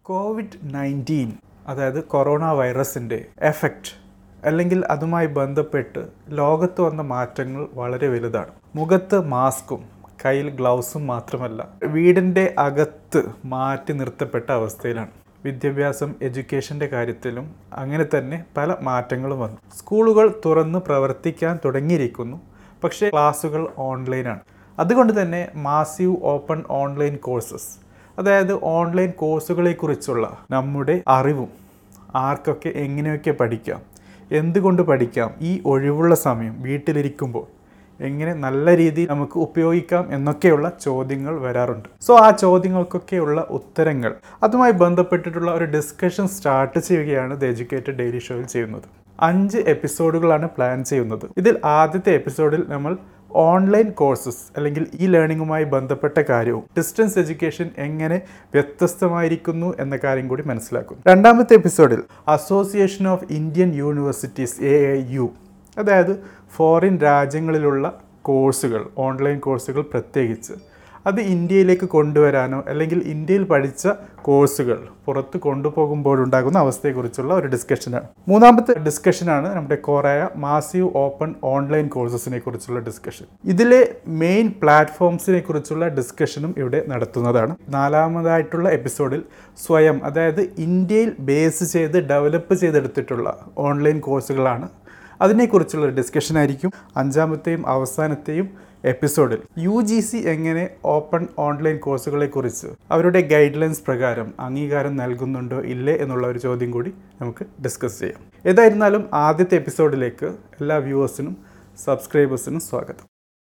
Covid nineteen അതായത് corona വൈറസിൻ്റെ effect അല്ലെങ്കിൽ അതുമായി ബന്ധപ്പെട്ട് ലോകത്ത് വന്ന മാറ്റങ്ങൾ വളരെ വലുതാണ് മുഖത്ത് മാസ്കും കയ്യിൽ ഗ്ലൗസും മാത്രമല്ല വീടിൻ്റെ അകത്ത് മാറ്റി നിർത്തപ്പെട്ട അവസ്ഥയിലാണ് വിദ്യാഭ്യാസം എഡ്യൂക്കേഷൻ്റെ കാര്യത്തിലും അങ്ങനെ തന്നെ പല മാറ്റങ്ങളും വന്നു സ്കൂളുകൾ തുറന്ന് പ്രവർത്തിക്കാൻ തുടങ്ങിയിരിക്കുന്നു പക്ഷേ ക്ലാസ്സുകൾ ഓൺലൈനാണ് അതുകൊണ്ട് തന്നെ മാസീവ് ഓപ്പൺ ഓൺലൈൻ കോഴ്സസ് അതായത് ഓൺലൈൻ കോഴ്സുകളെക്കുറിച്ചുള്ള നമ്മുടെ അറിവും ആർക്കൊക്കെ എങ്ങനെയൊക്കെ പഠിക്കാം എന്തുകൊണ്ട് പഠിക്കാം ഈ ഒഴിവുള്ള സമയം വീട്ടിലിരിക്കുമ്പോൾ എങ്ങനെ നല്ല രീതിയിൽ നമുക്ക് ഉപയോഗിക്കാം എന്നൊക്കെയുള്ള ചോദ്യങ്ങൾ വരാറുണ്ട് സോ ആ ചോദ്യങ്ങൾക്കൊക്കെയുള്ള ഉത്തരങ്ങൾ അതുമായി ബന്ധപ്പെട്ടിട്ടുള്ള ഒരു ഡിസ്കഷൻ സ്റ്റാർട്ട് ചെയ്യുകയാണ് ദ എഡ്യൂക്കേറ്റഡ് ഡെയിലി ഷോയിൽ ചെയ്യുന്നത് അഞ്ച് എപ്പിസോഡുകളാണ് പ്ലാൻ ചെയ്യുന്നത് ഇതിൽ ആദ്യത്തെ എപ്പിസോഡിൽ നമ്മൾ ഓൺലൈൻ കോഴ്സസ് അല്ലെങ്കിൽ ഈ ലേണിംഗുമായി ബന്ധപ്പെട്ട കാര്യവും ഡിസ്റ്റൻസ് എഡ്യൂക്കേഷൻ എങ്ങനെ വ്യത്യസ്തമായിരിക്കുന്നു എന്ന കാര്യം കൂടി മനസ്സിലാക്കുന്നു രണ്ടാമത്തെ എപ്പിസോഡിൽ Association of Indian Universities A A U അതായത് ഫോറിൻ രാജ്യങ്ങളിലുള്ള കോഴ്സുകൾ ഓൺലൈൻ കോഴ്സുകൾ പ്രത്യേകിച്ച് അത് ഇന്ത്യയിലേക്ക് കൊണ്ടുവരാനോ അല്ലെങ്കിൽ ഇന്ത്യയിൽ പഠിച്ച കോഴ്സുകൾ പുറത്ത് കൊണ്ടുപോകുമ്പോഴുണ്ടാകുന്ന അവസ്ഥയെക്കുറിച്ചുള്ള ഒരു ഡിസ്കഷനാണ് മൂന്നാമത്തെ ഡിസ്കഷനാണ് നമ്മുടെ കോറായ മാസീവ് ഓപ്പൺ ഓൺലൈൻ കോഴ്സസിനെ കുറിച്ചുള്ള ഡിസ്കഷൻ ഇതിലെ മെയിൻ പ്ലാറ്റ്ഫോംസിനെ കുറിച്ചുള്ള ഡിസ്കഷനും ഇവിടെ നടത്തുന്നതാണ് നാലാമതായിട്ടുള്ള എപ്പിസോഡിൽ സ്വയം അതായത് ഇന്ത്യയിൽ ബേസ് ചെയ്ത് ഡെവലപ്പ് ചെയ്തെടുത്തിട്ടുള്ള ഓൺലൈൻ കോഴ്സുകളാണ് അതിനെക്കുറിച്ചുള്ള ഒരു ഡിസ്കഷൻ ആയിരിക്കും അഞ്ചാമത്തെയും അവസാനത്തെയും എപ്പിസോഡിൽ യു ജി സി എങ്ങനെ ഓപ്പൺ ഓൺലൈൻ കോഴ്സുകളെക്കുറിച്ച് അവരുടെ ഗൈഡ് ലൈൻസ് പ്രകാരം അംഗീകാരം നൽകുന്നുണ്ടോ ഇല്ലേ എന്നുള്ള ഒരു ചോദ്യം കൂടി നമുക്ക് ഡിസ്കസ് ചെയ്യാം ഏതായിരുന്നാലും ആദ്യത്തെ എപ്പിസോഡിലേക്ക് എല്ലാ വ്യൂവേഴ്സിനും സബ്സ്ക്രൈബേഴ്സിനും സ്വാഗതം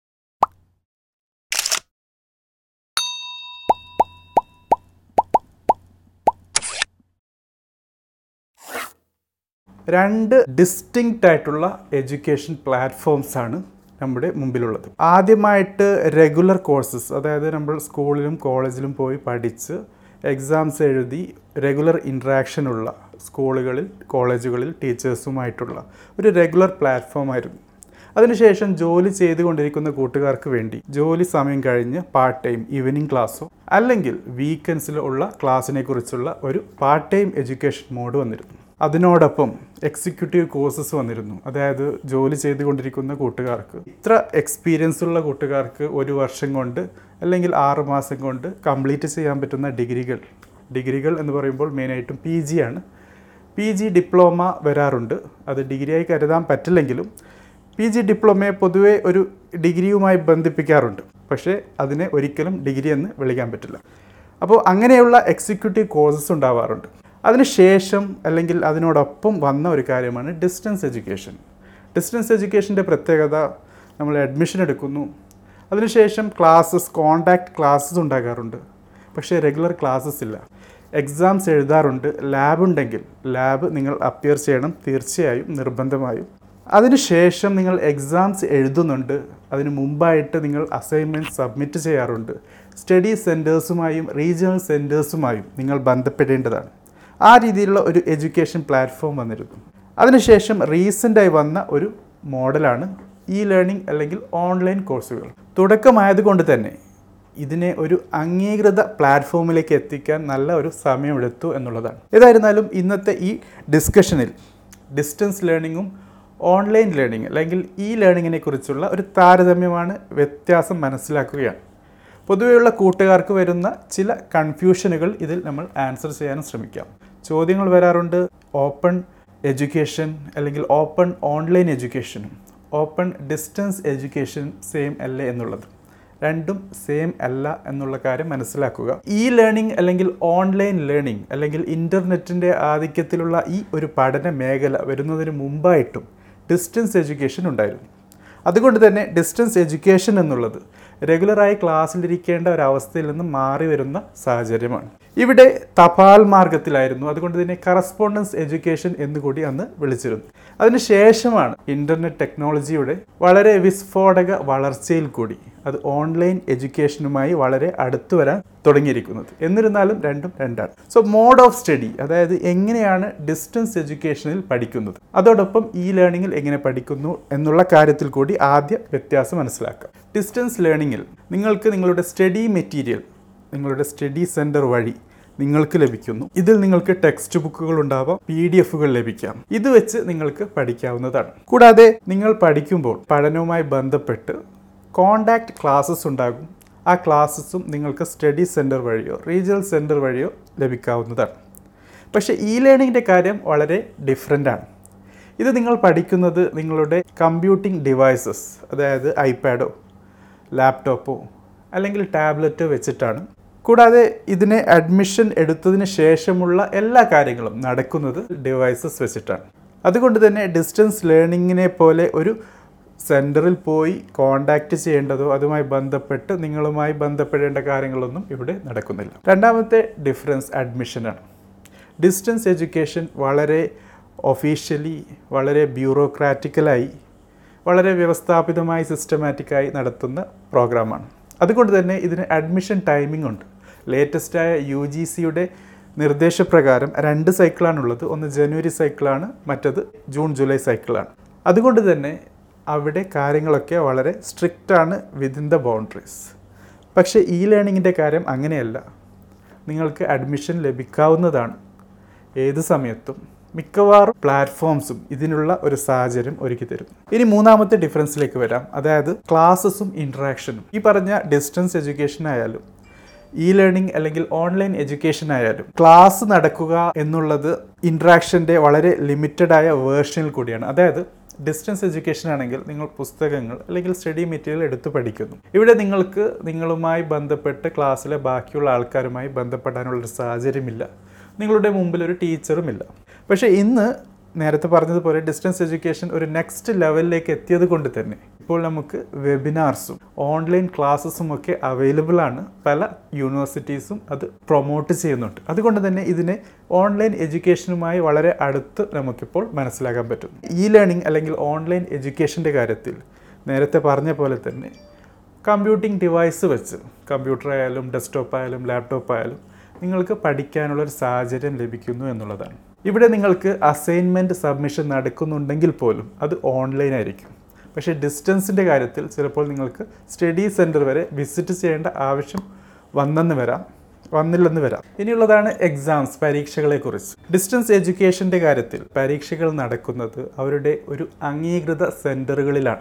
രണ്ട് ഡിസ്റ്റിങ്ക്റ്റ് ആയിട്ടുള്ള എഡ്യൂക്കേഷൻ പ്ലാറ്റ്ഫോംസ് ആണ് നമ്മുടെ മുമ്പിലുള്ളത് ആദ്യമായിട്ട് റെഗുലർ കോഴ്സസ് അതായത് നമ്മൾ സ്കൂളിലും കോളേജിലും പോയി പഠിച്ച് എക്സാംസ് എഴുതി റെഗുലർ ഇൻട്രാക്ഷനുള്ള സ്കൂളുകളിൽ കോളേജുകളിൽ ടീച്ചേഴ്സുമായിട്ടുള്ള ഒരു റെഗുലർ പ്ലാറ്റ്ഫോം ആയിരുന്നു അതിനുശേഷം ജോലി ചെയ്തുകൊണ്ടിരിക്കുന്ന കൂട്ടുകാർക്ക് വേണ്ടി ജോലി സമയം കഴിഞ്ഞ് പാർട്ട് ടൈം ഈവനിങ് ക്ലാസ്സോ അല്ലെങ്കിൽ വീക്കെൻഡ്സിലോ ഉള്ള ക്ലാസ്സിനെ കുറിച്ചുള്ള ഒരു പാർട്ട് ടൈം എഡ്യൂക്കേഷൻ മോഡ് വന്നിരുന്നു അതിനോടൊപ്പം എക്സിക്യൂട്ടീവ് കോഴ്സസ് വന്നിരുന്നു അതായത് ജോലി ചെയ്തുകൊണ്ടിരിക്കുന്ന കൂട്ടുകാർക്ക് ഇത്ര എക്സ്പീരിയൻസ് ഉള്ള കൂട്ടുകാർക്ക് ഒരു വർഷം കൊണ്ട് അല്ലെങ്കിൽ ആറ് മാസം കൊണ്ട് കംപ്ലീറ്റ് ചെയ്യാൻ പറ്റുന്ന ഡിഗ്രികൾ ഡിഗ്രികൾ എന്ന് പറയുമ്പോൾ മെയിനായിട്ടും പി ജി ആണ് പി ജി ഡിപ്ലോമ വരാറുണ്ട് അത് ഡിഗ്രിയായി കരുതാൻ പറ്റില്ലെങ്കിലും പി ജി ഡിപ്ലോമയെ പൊതുവേ ഒരു ഡിഗ്രിയുമായി ബന്ധിപ്പിക്കാറുണ്ട് പക്ഷേ അതിനെ ഒരിക്കലും ഡിഗ്രി എന്ന് വിളിക്കാൻ പറ്റില്ല അപ്പോൾ അങ്ങനെയുള്ള എക്സിക്യൂട്ടീവ് കോഴ്സസ് ഉണ്ടാവാറുണ്ട് അതിനുശേഷം അല്ലെങ്കിൽ അതിനോടൊപ്പം വന്ന ഒരു കാര്യമാണ് ഡിസ്റ്റൻസ് എഡ്യൂക്കേഷൻ ഡിസ്റ്റൻസ് എഡ്യൂക്കേഷൻ്റെ പ്രത്യേകത നമ്മൾ അഡ്മിഷൻ എടുക്കുന്നു അതിനുശേഷം ക്ലാസ്സസ് കോണ്ടാക്ട് ക്ലാസ്സസ് ഉണ്ടാകാറുണ്ട് പക്ഷേ റെഗുലർ ക്ലാസ്സസ് ഇല്ല എക്സാംസ് എഴുതാറുണ്ട് ലാബ് ഉണ്ടെങ്കിൽ ലാബ് നിങ്ങൾ അപ്പിയർ ചെയ്യണം തീർച്ചയായും നിർബന്ധമായും അതിനുശേഷം നിങ്ങൾ എക്സാംസ് എഴുതുന്നുണ്ട് അതിന് മുമ്പായിട്ട് നിങ്ങൾ അസൈൻമെൻറ്റ് സബ്മിറ്റ് ചെയ്യാറുണ്ട് സ്റ്റഡി സെൻറ്റേഴ്സുമായും റീജിയണൽ സെൻറ്റേഴ്സുമായും നിങ്ങൾ ബന്ധപ്പെടേണ്ടതാണ് ആ രീതിയിലുള്ള ഒരു എഡ്യൂക്കേഷൻ പ്ലാറ്റ്ഫോം വന്നിരുന്നു അതിനുശേഷം റീസെൻ്റായി വന്ന ഒരു മോഡലാണ് ഇ ലേണിംഗ് അല്ലെങ്കിൽ ഓൺലൈൻ കോഴ്സുകൾ തുടക്കമായതുകൊണ്ട് തന്നെ ഇതിനെ ഒരു അംഗീകൃത പ്ലാറ്റ്ഫോമിലേക്ക് എത്തിക്കാൻ നല്ല ഒരു സമയമെടുത്തു എന്നുള്ളതാണ് ഏതായിരുന്നാലും ഇന്നത്തെ ഈ ഡിസ്കഷനിൽ ഡിസ്റ്റൻസ് ലേണിങ്ങും ഓൺലൈൻ ലേണിംഗ് അല്ലെങ്കിൽ ഇ ലേണിങ്ങിനെ കുറിച്ചുള്ള ഒരു താരതമ്യമാണ് വ്യത്യാസം മനസ്സിലാക്കുകയാണ് പൊതുവെയുള്ള കൂട്ടുകാർക്ക് വരുന്ന ചില കൺഫ്യൂഷനുകൾ ഇതിൽ നമ്മൾ ആൻസർ ചെയ്യാനും ശ്രമിക്കാം ചോദ്യങ്ങൾ വരാറുണ്ട് ഓപ്പൺ എഡ്യൂക്കേഷൻ അല്ലെങ്കിൽ ഓപ്പൺ ഓൺലൈൻ എഡ്യൂക്കേഷനും ഓപ്പൺ ഡിസ്റ്റൻസ് എഡ്യൂക്കേഷൻ സെയിം അല്ലേ എന്നുള്ളത് രണ്ടും സെയിം അല്ല എന്നുള്ള കാര്യം മനസ്സിലാക്കുക ഈ ലേണിംഗ് അല്ലെങ്കിൽ ഓൺലൈൻ ലേണിംഗ് അല്ലെങ്കിൽ ഇൻ്റർനെറ്റിൻ്റെ ആധിക്യത്തിലുള്ള ഈ ഒരു പഠന മേഖല വരുന്നതിന് മുമ്പായിട്ടും ഡിസ്റ്റൻസ് എഡ്യൂക്കേഷൻ ഉണ്ടായിരുന്നു അതുകൊണ്ട് തന്നെ ഡിസ്റ്റൻസ് എഡ്യൂക്കേഷൻ എന്നുള്ളത് റെഗുലറായി ക്ലാസ്സിലിരിക്കേണ്ട ഒരവസ്ഥയിൽ നിന്ന് മാറി വരുന്ന സാഹചര്യമാണ് ഇവിടെ തപാൽ മാർഗത്തിലായിരുന്നു അതുകൊണ്ട് തന്നെ കറസ്പോണ്ടൻസ് എഡ്യൂക്കേഷൻ എന്നുകൂടി അന്ന് വിളിച്ചിരുന്നു അതിനുശേഷമാണ് ഇൻ്റർനെറ്റ് ടെക്നോളജിയുടെ വളരെ വിസ്ഫോടക വളർച്ചയിൽ കൂടി അത് ഓൺലൈൻ എഡ്യൂക്കേഷനുമായി വളരെ അടുത്തു വരാൻ തുടങ്ങിയിരിക്കുന്നത് എന്നിരുന്നാലും രണ്ടും രണ്ടാണ് സോ മോഡ് ഓഫ് സ്റ്റഡി അതായത് എങ്ങനെയാണ് ഡിസ്റ്റൻസ് എഡ്യൂക്കേഷനിൽ പഠിക്കുന്നത് അതോടൊപ്പം ഈ ലേണിങ്ങിൽ എങ്ങനെ പഠിക്കുന്നു എന്നുള്ള കാര്യത്തിൽ കൂടി ആദ്യ വ്യത്യാസം മനസ്സിലാക്കാം ഡിസ്റ്റൻസ് ലേണിങ്ങിൽ നിങ്ങൾക്ക് നിങ്ങളുടെ സ്റ്റഡി മെറ്റീരിയൽ നിങ്ങളുടെ സ്റ്റഡി സെൻറ്റർ വഴി നിങ്ങൾക്ക് ലഭിക്കുന്നു ഇതിൽ നിങ്ങൾക്ക് ടെക്സ്റ്റ് ബുക്കുകൾ ഉണ്ടാവാം പി ഡി എഫുകൾ ലഭിക്കാം ഇത് വെച്ച് നിങ്ങൾക്ക് പഠിക്കാവുന്നതാണ് കൂടാതെ നിങ്ങൾ പഠിക്കുമ്പോൾ പഠനവുമായി ബന്ധപ്പെട്ട് കോണ്ടാക്ട് ക്ലാസ്സസ് ഉണ്ടാകും ആ ക്ലാസ്സസും നിങ്ങൾക്ക് സ്റ്റഡി സെൻറ്റർ വഴിയോ റീജിയണൽ സെൻറ്റർ വഴിയോ ലഭിക്കാവുന്നതാണ് പക്ഷേ ഇ ലേണിങ്ങിൻ്റെ കാര്യം വളരെ ഡിഫറെൻ്റ് ആണ് ഇത് നിങ്ങൾ പഠിക്കുന്നത് നിങ്ങളുടെ കമ്പ്യൂട്ടിംഗ് ഡിവൈസസ് അതായത് ഐപാഡോ ലാപ്ടോപ്പോ അല്ലെങ്കിൽ ടാബ്ലറ്റോ വെച്ചിട്ടാണ് കൂടാതെ ഇതിനെ അഡ്മിഷൻ എടുത്തതിന് ശേഷമുള്ള എല്ലാ കാര്യങ്ങളും നടക്കുന്നത് ഡിവൈസസ് വെച്ചിട്ടാണ് അതുകൊണ്ട് തന്നെ ഡിസ്റ്റൻസ് ലേണിങ്ങിനെ പോലെ ഒരു സെൻറ്ററിൽ പോയി കോണ്ടാക്ട് ചെയ്യേണ്ടതോ അതുമായി ബന്ധപ്പെട്ട് നിങ്ങളുമായി ബന്ധപ്പെടേണ്ട കാര്യങ്ങളൊന്നും ഇവിടെ നടക്കുന്നില്ല രണ്ടാമത്തെ ഡിഫറൻസ് അഡ്മിഷനാണ് ഡിസ്റ്റൻസ് എഡ്യൂക്കേഷൻ വളരെ ഒഫീഷ്യലി വളരെ ബ്യൂറോക്രാറ്റിക്കലായി വളരെ വ്യവസ്ഥാപിതമായി സിസ്റ്റമാറ്റിക്കായി നടത്തുന്ന പ്രോഗ്രാമാണ് അതുകൊണ്ട് തന്നെ ഇതിന് അഡ്മിഷൻ ടൈമിംഗ് ഉണ്ട് ലേറ്റസ്റ്റായ യു ജി സിയുടെ നിർദ്ദേശപ്രകാരം രണ്ട് സൈക്കിളാണുള്ളത് ഒന്ന് ജനുവരി സൈക്കിളാണ് മറ്റത് ജൂൺ ജൂലൈ സൈക്കിളാണ് അതുകൊണ്ട് തന്നെ അവിടെ കാര്യങ്ങളൊക്കെ വളരെ സ്ട്രിക്റ്റാണ് വിതിൻ ദ ബൗണ്ടറീസ് പക്ഷേ ഇ ലേണിങ്ങിൻ്റെ കാര്യം അങ്ങനെയല്ല നിങ്ങൾക്ക് അഡ്മിഷൻ ലഭിക്കാവുന്നതാണ് ഏത് സമയത്തും മിക്കവാറും പ്ലാറ്റ്ഫോംസും ഇതിനുള്ള ഒരു സാഹചര്യം ഒരുക്കി തരും ഇനി മൂന്നാമത്തെ ഡിഫറൻസിലേക്ക് വരാം അതായത് ക്ലാസ്സസും ഇൻട്രാക്ഷനും ഈ പറഞ്ഞ ഡിസ്റ്റൻസ് എഡ്യൂക്കേഷൻ ആയാലും ഇ ലേണിംഗ് അല്ലെങ്കിൽ ഓൺലൈൻ എഡ്യൂക്കേഷൻ ആയാലും ക്ലാസ് നടക്കുക എന്നുള്ളത് ഇൻട്രാക്ഷൻ്റെ വളരെ ലിമിറ്റഡ് ആയ വേർഷനിൽ കൂടിയാണ് അതായത് ഡിസ്റ്റൻസ് എഡ്യൂക്കേഷൻ ആണെങ്കിൽ നിങ്ങൾ പുസ്തകങ്ങൾ അല്ലെങ്കിൽ സ്റ്റഡി മെറ്റീരിയൽ എടുത്ത് പഠിക്കുന്നു ഇവിടെ നിങ്ങൾക്ക് നിങ്ങളുമായി ബന്ധപ്പെട്ട് ക്ലാസ്സിലെ ബാക്കിയുള്ള ആൾക്കാരുമായി ബന്ധപ്പെടാനുള്ളൊരു സാഹചര്യമില്ല നിങ്ങളുടെ മുമ്പിൽ ഒരു ടീച്ചറുമില്ല പക്ഷേ ഇന്ന് നേരത്തെ പറഞ്ഞതുപോലെ ഡിസ്റ്റൻസ് എഡ്യൂക്കേഷൻ ഒരു നെക്സ്റ്റ് ലെവലിലേക്ക് എത്തിയത് കൊണ്ട് തന്നെ ഇപ്പോൾ നമുക്ക് വെബിനാർസും ഓൺലൈൻ ക്ലാസ്സസും ഒക്കെ അവൈലബിൾ ആണ് പല യൂണിവേഴ്സിറ്റീസും അത് പ്രൊമോട്ട് ചെയ്യുന്നുണ്ട് അതുകൊണ്ട് തന്നെ ഇതിനെ ഓൺലൈൻ എഡ്യൂക്കേഷനുമായി വളരെ അടുത്ത് നമുക്കിപ്പോൾ മനസ്സിലാക്കാൻ പറ്റും ഇ ലേണിംഗ് അല്ലെങ്കിൽ ഓൺലൈൻ എഡ്യൂക്കേഷൻ്റെ കാര്യത്തിൽ നേരത്തെ പറഞ്ഞ പോലെ തന്നെ കമ്പ്യൂട്ടിംഗ് ഡിവൈസ് വെച്ച് കമ്പ്യൂട്ടർ ആയാലും ഡെസ്ക്ടോപ്പ് ആയാലും ലാപ്ടോപ്പ് ആയാലും നിങ്ങൾക്ക് പഠിക്കാനുള്ള ഒരു സാഹചര്യം ലഭിക്കുന്നു എന്നുള്ളതാണ് ഇവിടെ നിങ്ങൾക്ക് അസൈൻമെൻറ്റ് സബ്മിഷൻ നടക്കുന്നുണ്ടെങ്കിൽ പോലും അത് ഓൺലൈൻ ആയിരിക്കും പക്ഷേ ഡിസ്റ്റൻസിൻ്റെ കാര്യത്തിൽ ചിലപ്പോൾ നിങ്ങൾക്ക് സ്റ്റഡി സെൻറ്റർ വരെ വിസിറ്റ് ചെയ്യേണ്ട ആവശ്യം വന്നെന്ന് വരാം വന്നില്ലെന്ന് വരാം ഇനിയുള്ളതാണ് എക്സാംസ് പരീക്ഷകളെക്കുറിച്ച് ഡിസ്റ്റൻസ് എഡ്യൂക്കേഷൻ്റെ കാര്യത്തിൽ പരീക്ഷകൾ നടക്കുന്നത് അവരുടെ ഒരു അംഗീകൃത സെൻറ്ററുകളിലാണ്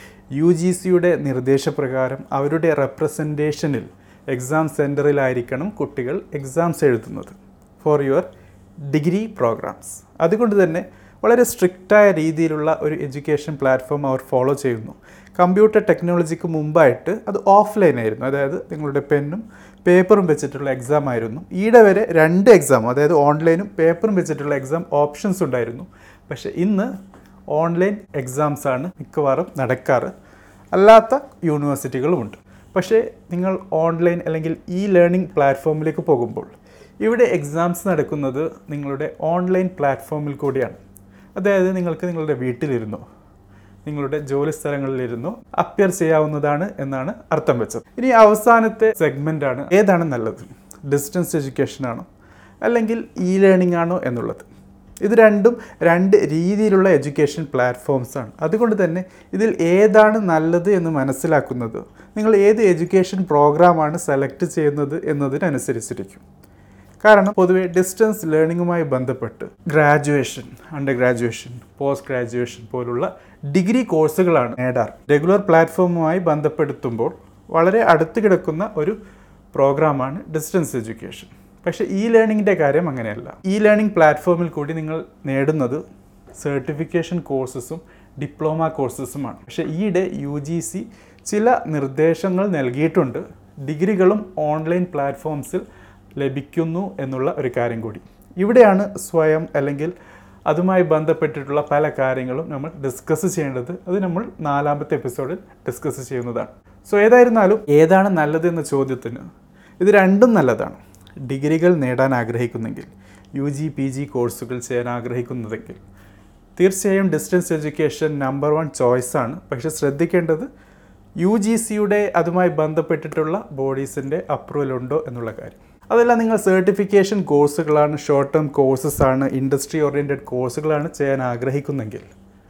യു ജി സിയുടെ നിർദ്ദേശപ്രകാരം അവരുടെ റെപ്രസെൻറ്റേഷനിൽ എക്സാം സെൻറ്ററിലായിരിക്കണം കുട്ടികൾ എക്സാംസ് എഴുതുന്നത് ഫോർ യുവർ ഡിഗ്രി പ്രോഗ്രാംസ് അതുകൊണ്ട് തന്നെ വളരെ സ്ട്രിക്റ്റായ രീതിയിലുള്ള ഒരു എഡ്യൂക്കേഷൻ പ്ലാറ്റ്ഫോം അവർ ഫോളോ ചെയ്യുന്നു കമ്പ്യൂട്ടർ ടെക്നോളജിക്ക് മുമ്പായിട്ട് അത് ഓഫ്ലൈൻ ആയിരുന്നു അതായത് നിങ്ങളുടെ പെന്നും പേപ്പറും വെച്ചിട്ടുള്ള എക്സാം ആയിരുന്നു ഈടെ വരെ രണ്ട് എക്സാം അതായത് ഓൺലൈനും പേപ്പറും വെച്ചിട്ടുള്ള എക്സാം ഓപ്ഷൻസ് ഉണ്ടായിരുന്നു പക്ഷേ ഇന്ന് ഓൺലൈൻ എക്സാംസ് ആണ് മിക്കവാറും നടക്കാറ് അല്ലാത്ത യൂണിവേഴ്സിറ്റികളുമുണ്ട് പക്ഷേ നിങ്ങൾ ഓൺലൈൻ അല്ലെങ്കിൽ ഇ ലേണിംഗ് പ്ലാറ്റ്ഫോമിലേക്ക് പോകുമ്പോൾ ഇവിടെ എക്സാംസ് നടക്കുന്നത് നിങ്ങളുടെ ഓൺലൈൻ പ്ലാറ്റ്ഫോമിൽ കൂടിയാണ് അതായത് നിങ്ങൾക്ക് നിങ്ങളുടെ വീട്ടിലിരുന്നോ നിങ്ങളുടെ ജോലി സ്ഥലങ്ങളിലിരുന്നോ അപ്പിയർ ചെയ്യാവുന്നതാണ് എന്നാണ് അർത്ഥം വെച്ചത് ഇനി അവസാനത്തെ സെഗ്മെൻ്റ് ആണ് ഏതാണ് നല്ലത് ഡിസ്റ്റൻസ് എഡ്യൂക്കേഷൻ ആണോ അല്ലെങ്കിൽ ഇ ലേണിംഗ് ആണോ എന്നുള്ളത് ഇത് രണ്ടും രണ്ട് രീതിയിലുള്ള എഡ്യൂക്കേഷൻ പ്ലാറ്റ്ഫോംസ് ആണ് അതുകൊണ്ട് തന്നെ ഇതിൽ ഏതാണ് നല്ലത് എന്ന് മനസ്സിലാക്കുന്നത് നിങ്ങൾ ഏത് എഡ്യൂക്കേഷൻ പ്രോഗ്രാമാണ് സെലക്ട് ചെയ്യുന്നത് എന്നതിനനുസരിച്ചിരിക്കും കാരണം പൊതുവെ ഡിസ്റ്റൻസ് ലേണിങ്ങുമായി ബന്ധപ്പെട്ട് graduation under graduation post graduation പോലുള്ള ഡിഗ്രി കോഴ്സുകളാണ് നേടാറ് റെഗുലർ പ്ലാറ്റ്ഫോമുമായി ബന്ധപ്പെടുത്തുമ്പോൾ വളരെ അടുത്ത് കിടക്കുന്ന ഒരു പ്രോഗ്രാമാണ് ഡിസ്റ്റൻസ് എഡ്യൂക്കേഷൻ പക്ഷേ ഇ ലേണിങ്ങിൻ്റെ കാര്യം അങ്ങനെയല്ല ഇ ലേണിംഗ് പ്ലാറ്റ്ഫോമിൽ കൂടി നിങ്ങൾ നേടുന്നത് സർട്ടിഫിക്കേഷൻ കോഴ്സസും ഡിപ്ലോമ കോഴ്സസുമാണ് പക്ഷേ ഈയിടെ യു ജി സി ചില നിർദ്ദേശങ്ങൾ നൽകിയിട്ടുണ്ട് ഡിഗ്രികളും ഓൺലൈൻ പ്ലാറ്റ്ഫോംസിൽ ലഭിക്കുന്നു എന്നുള്ള ഒരു കാര്യം കൂടി ഇവിടെയാണ് സ്വയം അല്ലെങ്കിൽ അതുമായി ബന്ധപ്പെട്ടിട്ടുള്ള പല കാര്യങ്ങളും നമ്മൾ ഡിസ്കസ് ചെയ്യേണ്ടത് അത് നമ്മൾ നാലാമത്തെ എപ്പിസോഡിൽ ഡിസ്കസ് ചെയ്യുന്നതാണ് സോ ഏതായിരുന്നാലും ഏതാണ് നല്ലത് എന്ന ചോദ്യത്തിന് ഇത് രണ്ടും നല്ലതാണ് ഡിഗ്രികൾ നേടാൻ ആഗ്രഹിക്കുന്നെങ്കിൽ യു ജി പി ജി കോഴ്സുകൾ ചെയ്യാൻ ആഗ്രഹിക്കുന്നതെങ്കിൽ തീർച്ചയായും ഡിസ്റ്റൻസ് എഡ്യൂക്കേഷൻ നമ്പർ വൺ ചോയ്സാണ് പക്ഷെ ശ്രദ്ധിക്കേണ്ടത് യു ജി സിയുടെ അതുമായി ബന്ധപ്പെട്ടിട്ടുള്ള ബോഡീസിൻ്റെ അപ്രൂവൽ ഉണ്ടോ എന്നുള്ള കാര്യം അതല്ല നിങ്ങൾ സർട്ടിഫിക്കേഷൻ കോഴ്സുകളാണ് ഷോർട്ട് ടേം കോഴ്സസ് ആണ് ഇൻഡസ്ട്രി ഓറിയൻറ്റഡ് കോഴ്സുകളാണ് ചെയ്യാൻ ആഗ്രഹിക്കുന്നെങ്കിൽ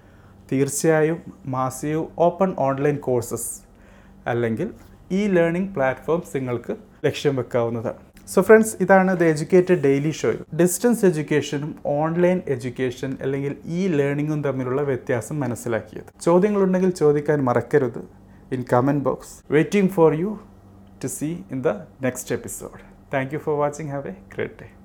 തീർച്ചയായും മാസീവ് ഓപ്പൺ ഓൺലൈൻ കോഴ്സസ് അല്ലെങ്കിൽ ഇ ലേണിംഗ് പ്ലാറ്റ്ഫോംസ് നിങ്ങൾക്ക് ലക്ഷ്യം വെക്കാവുന്നതാണ് സോ ഫ്രണ്ട്സ് ഇതാണ് ദ എഡ്യൂക്കേറ്റഡ് ഡെയിലി ഷോയിൽ ഡിസ്റ്റൻസ് എഡ്യൂക്കേഷനും ഓൺലൈൻ എഡ്യൂക്കേഷൻ അല്ലെങ്കിൽ ഈ ലേണിംഗും തമ്മിലുള്ള വ്യത്യാസം മനസ്സിലാക്കിയത് ചോദ്യങ്ങളുണ്ടെങ്കിൽ ചോദിക്കാൻ മറക്കരുത് in comment box waiting for you to see in the next episode thank you for watching have a great day